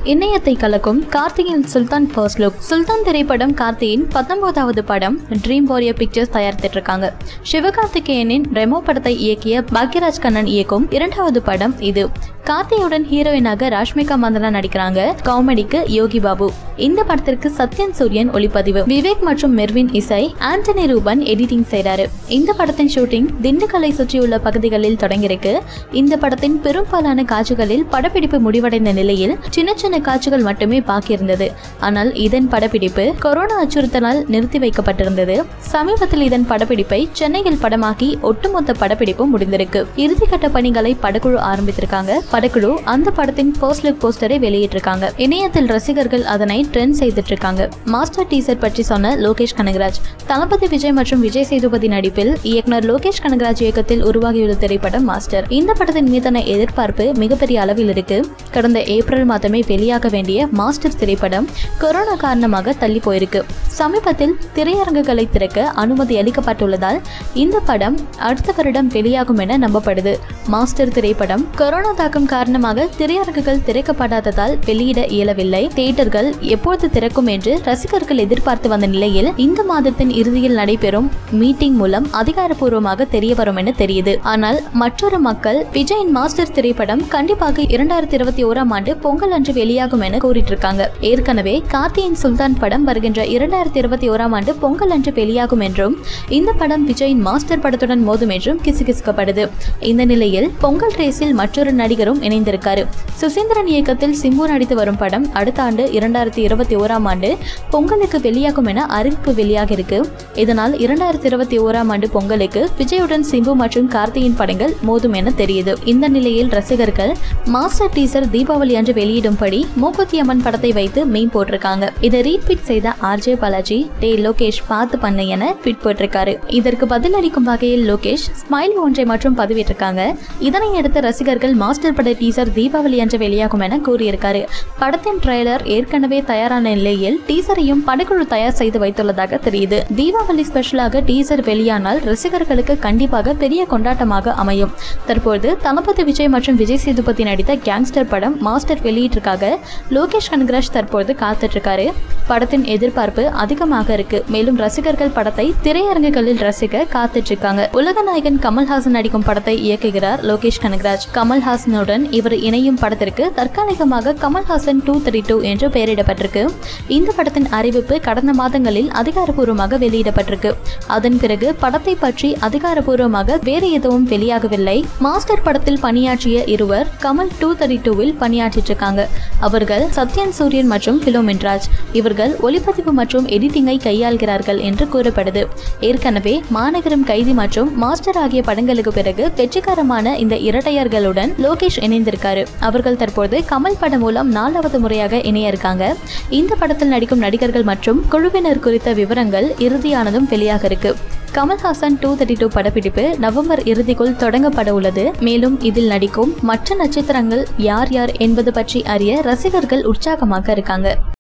இணையத்தை கலக்கும் கார்த்திகின் சுல்தான் first look சுல்தான் திரைப்படம் கார்த்தியின் பத்தொன்பதாவது படம் ட்ரீம் வாரியர் பிக்சர்ஸ் தயாரித்துட்டு இருக்காங்க சிவகார்த்திகேயனின் ரெமோ படத்தை இயக்கிய பாக்யராஜ் கண்ணன் இயக்கும் இரண்டாவது படம் இது கார்த்தியுடன் ஹீரோயினாக ராஷ்மிகா மந்தனா நடிக்கிறாங்க காமெடிக்கு யோகி பாபு இந்த படத்திற்கு சத்யன் சூரியன் ஒளிப்பதிவு விவேக் மற்றும் மெர்வின் இசை ஆண்டனி ரூபன் எடிட்டிங் செய்றாரு இந்த படத்தின் ஷூட்டிங் திண்டுக்கல்லை சுற்றியுள்ள பகுதிகளில் தொடங்கியிருக்கு இந்த படத்தின் பெரும்பாலான காட்சிகளில் படப்பிடிப்பு முடிவடைந்த நிலையில் சின்ன சின்ன காட்சிகள் மட்டுமே பாக்கியிருந்தது ஆனால் இதன் படப்பிடிப்பு கொரோனா அச்சுறுத்தலால் நிறுத்தி வைக்கப்பட்டிருந்தது சமீபத்தில் இதன் படப்பிடிப்பை சென்னையில் படமாக்கி ஒட்டுமொத்த படப்பிடிப்பும் முடிந்திருக்கு இறுதிக்கட்ட பணிகளை படக்குழு ஆரம்பித்திருக்காங்க படக்குழு அந்த படத்தின் ஃபர்ஸ்ட் லுக் போஸ்டரை வெளியிட்டிருக்காங்க இணையத்தில் ரசிகர்கள் அதனை ட்ரெண்ட் செய்துட்டு இருக்காங்க மாஸ்டர் டீசர் பற்றி சொன்ன லோகேஷ் கனகராஜ் தளபதி விஜய் மற்றும் விஜய் சேதுபதி நடிப்பில் இயக்குனர் லோகேஷ் கனகராஜ் இயக்கத்தில் உருவாகியுள்ள திரைப்படம் மாஸ்டர் இந்த படத்தின் மீதான எதிர்பார்ப்பு மிகப்பெரிய அளவில் இருக்கு கடந்த ஏப்ரல் மாதமே வெளியாக வேண்டிய மாஸ்டர் திரைப்படம் கொரோனா காரணமாக தள்ளி போயிருக்கு சமீபத்தில் திரையரங்குகளை திறக்க அனுமதி அளிக்கப்பட்டுள்ளதால் இந்த படம் அடுத்த வருடம் வெளியாகும் என நம்பப்படுது மாஸ்டர் திரைப்படம் கொரோனா தாக்கம் காரணமாக திரையரங்குகள் திறக்கப்படாததால் வெளியிட இயலவில்லை தியேட்டர்கள் எப்போது திறக்கும் என்று ரசிகர்கள் எதிர்பார்த்து வந்த நிலையில் இந்த மாதத்தின் இறுதியில் நடைபெறும் மீட்டிங் மூலம் அதிகாரப்பூர்வமாக தெரிய வரும் என தெரியுது ஆனால் மற்றொரு மக்கள் விஜயின் மாஸ்டர் திரைப்படம் கண்டிப்பாக இரண்டாயிரத்தி இருபத்தி ஓராம் ஆண்டு பொங்கல் அன்று வெளியாகும் என கூறிட்டு இருக்காங்க ஏற்கனவே கார்த்தியின் சுல்தான் படம் வருகின்ற இரண்டாயிரத்தி இருபத்தி ஓராம் ஆண்டு பொங்கல் அன்று வெளியாகும் என்றும் இந்த படம் விஜயின் மாஸ்டர் படத்துடன் மோதும் என்றும் கிசுகிசுக்கப்படுது இந்த நிலையில் பொங்கல் ரேஸில் மற்றொரு நடிகரும் இணைந்திருக்காரு சுசீந்திரன் இயக்கத்தில் சிம்பு நடித்து வரும் படம் அடுத்த ஆண்டு இரண்டாயிரத்தி இருபத்தி ஓராம் ஆண்டு பொங்கலுக்கு வெளியாகும் என அறிவிப்பு வெளியாக இருக்கு இதனால் இரண்டாயிரத்தி இருபத்தி ஓராம் ஆண்டு பொங்கலுக்கு விஜயுடன் சிம்பு மற்றும் கார்த்தியின் படங்கள் மோதும் என தெரியுது இந்த நிலையில் ரசிகர்கள் மாஸ்டர் டீசர் தீபாவளி அன்று வெளியிடும்படி மூக்குத்தி அம்மன் படத்தை வைத்து மீன் போட்டிருக்காங்க இதை ரீட்வீட் செய்த ஆர்ஜே பாலாஜி டே லோகேஷ் பார்த்து பண்ணு என ட்வீட் போட்டிருக்காரு இதற்கு பதிலளிக்கும் வகையில் லோகேஷ் ஸ்மைல் ஒன்றை மற்றும் பதிவிட்டிருக்காங்க இதனை அடுத்து ரசிகர்கள் மாஸ்டர் பட டீசர் தீபாவளி அன்று வெளியாகும் என கூறியிருக்காரு படத்தின் ட்ரெய்லர் ஏற்கனவே தயாரான நிலையில் டீசரையும் படக்குழு தயார் செய்து வைத்துள்ளதாக தெரியுது தீபாவளி ஸ்பெஷலாக டீசர் வெளியானால் ரசிகர்களுக்கு கண்டிப்பாக பெரிய கொண்டாட்டமாக அமையும் தற்போது தளபதி விஜய் மற்றும் விஜய் சேதுபதி நடித்த கேங்ஸ்டர் படம் மாஸ்டர் வெளியீட்டிற்காக லோகேஷ் கனகராஜ் தற்போது காத்துட்டு இருக்காரு படத்தின் எதிர்பார்ப்பு அதிகமாக இருக்கு மேலும் ரசிகர்கள் படத்தை திரையரங்குகளில் ரசிக்க காத்துட்டு இருக்காங்க உலக நாயகன் கமல்ஹாசன் நடிக்கும் படத்தை இயக்குகிறார் லோகேஷ் கனகராஜ் கமல்ஹாசனுடன் இவர் இணையும் படத்திற்கு தற்காலிகமாக கமல்ஹாசன் டூ த்ரீ டூ என்று பெயரிடப்பட்டிருக்கு இந்த படத்தின் அறிவிப்பு கடந்த மாதங்களில் அதிகாரப்பூர்வமாக வெளியிடப்பட்டிருக்கு அதன் பிறகு படத்தை பற்றி அதிகாரப்பூர்வமாக வேறு எதுவும் வெளியாகவில்லை மாஸ்டர் படத்தில் பணியாற்றிய இருவர் கமல் டூ தேர்ட்டி டூவில் பணியாற்றிட்டு இருக்காங்க அவர்கள் சத்யன் சூரியன் மற்றும் பிலோமின்ராஜ் இவர்கள் ஒளிப்பதிவு மற்றும் எடிட்டிங்கை கையாள்கிறார்கள் என்று கூறப்படுது ஏற்கனவே மாநகரம் கைதி மற்றும் மாஸ்டர் ஆகிய படங்களுக்கு பிறகு வெற்றிகரமான இந்த இரட்டையர்களுடன் லோகேஷ் இணைந்திருக்காரு அவர்கள் தற்போது கமல் படம் மூலம் நாலாவது முறையாக இணைய இருக்காங்க இந்த படத்தில் நடிக்கும் நடிகர்கள் மற்றும் குழுவினர் குறித்த விவரங்கள் இறுதியானதும் வெளியாக இருக்கு கமல்ஹாசன் டூ தேர்ட்டி டூ படப்பிடிப்பு நவம்பர் இறுதிக்குள் தொடங்கப்பட உள்ளது மேலும் இதில் நடிக்கும் மற்ற நட்சத்திரங்கள் யார் யார் என்பது பற்றி அறிய ரசிகர்கள் உற்சாகமாக இருக்காங்க